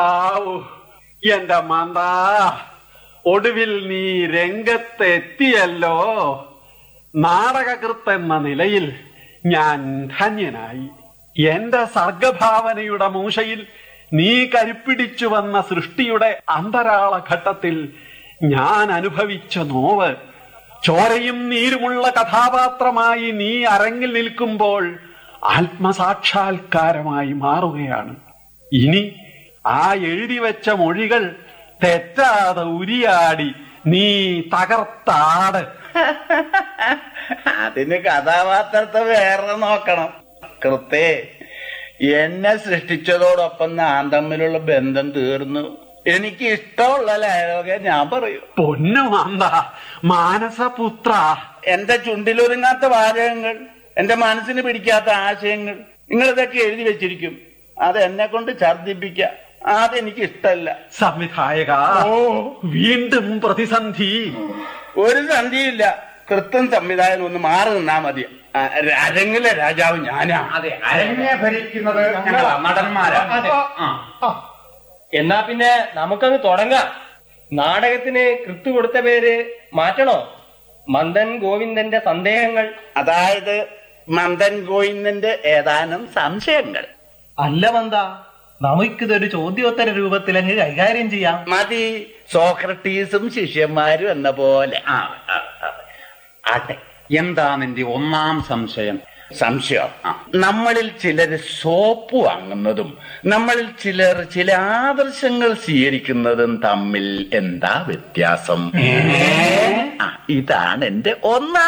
ആവൂ എന്റെ മാന്താ ഒടുവിൽ നീ രംഗത്തെത്തിയല്ലോ നാടകകൃത്ത് എന്ന നിലയിൽ ഞാൻ ധന്യനായി എന്റെ സർഗഭാവനയുടെ മൂശയിൽ നീ കരുപ്പിടിച്ചു വന്ന സൃഷ്ടിയുടെ അന്തരാള ഘട്ടത്തിൽ ഞാൻ അനുഭവിച്ച നോവ് ചോരയും നീരുമുള്ള കഥാപാത്രമായി നീ അരങ്ങിൽ നിൽക്കുമ്പോൾ ആത്മസാക്ഷാത്കാരമായി മാറുകയാണ് ഇനി ആ എഴുതി വെച്ച മൊഴികൾ തെറ്റാതെ ഉരിയാടി നീ തകർത്താട് അതിന് കഥാപാത്രത്തെ വേറെ നോക്കണം കൃത്തേ എന്നെ സൃഷ്ടിച്ചതോടൊപ്പം ഞാൻ തമ്മിലുള്ള ബന്ധം തീർന്നു എനിക്ക് ഇഷ്ടമുള്ള ഡയലോഗെ ഞാൻ പറയൂ പൊന്നു മാന്ത മാനസപുത്ര എന്റെ ചുണ്ടിലൊരുങ്ങാത്ത വാചകങ്ങൾ എന്റെ മനസ്സിന് പിടിക്കാത്ത ആശയങ്ങൾ നിങ്ങൾ ഇതൊക്കെ എഴുതി വെച്ചിരിക്കും അത് എന്നെ കൊണ്ട് ഛർദിപ്പിക്ക അതെനിക്ക് ഇഷ്ടമല്ല സംവിധായക വീണ്ടും പ്രതിസന്ധി ഒരു സന്ധിയില്ല കൃത്യം സംവിധായകൻ ഒന്ന് മാറി നിന്നാ മതി ആ, അരങ്ങിലെ രാജാവ് ഞാനാ അതെ അരങ്ങിനെ ഭരിക്കുന്നത് ഞങ്ങളാ നടന്മാരാ അതെ. ആ. എന്നാ പിന്നെ നമുക്കങ്ങ് തുടങ്ങാം നാടകത്തിന് കൃത്തു കൊടുത്ത പേര് മാറ്റണോ മന്ദൻ ഗോവിന്ദന്റെ സന്ദേഹങ്ങൾ അതായത് മന്ദൻ ഗോവിന്ദന്റെ ഏതാനും സംശയങ്ങൾ അല്ല മന്ദ നമുക്കിതൊരു ചോദ്യോത്തര രൂപത്തിൽ അങ്ങ് കൈകാര്യം ചെയ്യാം മതി സോക്രട്ടീസും ശിഷ്യന്മാരും എന്ന പോലെ ആ, ആ, ആ. ആട്ടെ എന്താ നിന്റെ ഒന്നാം സംശയം സംശയം നമ്മളിൽ ചിലര് സോപ്പ് വാങ്ങുന്നതും നമ്മളിൽ ചിലർ ചില ആദർശങ്ങൾ സ്വീകരിക്കുന്നതും തമ്മിൽ എന്താ വ്യത്യാസം ആ, ഇതാണ് എന്റെ ഒന്നാം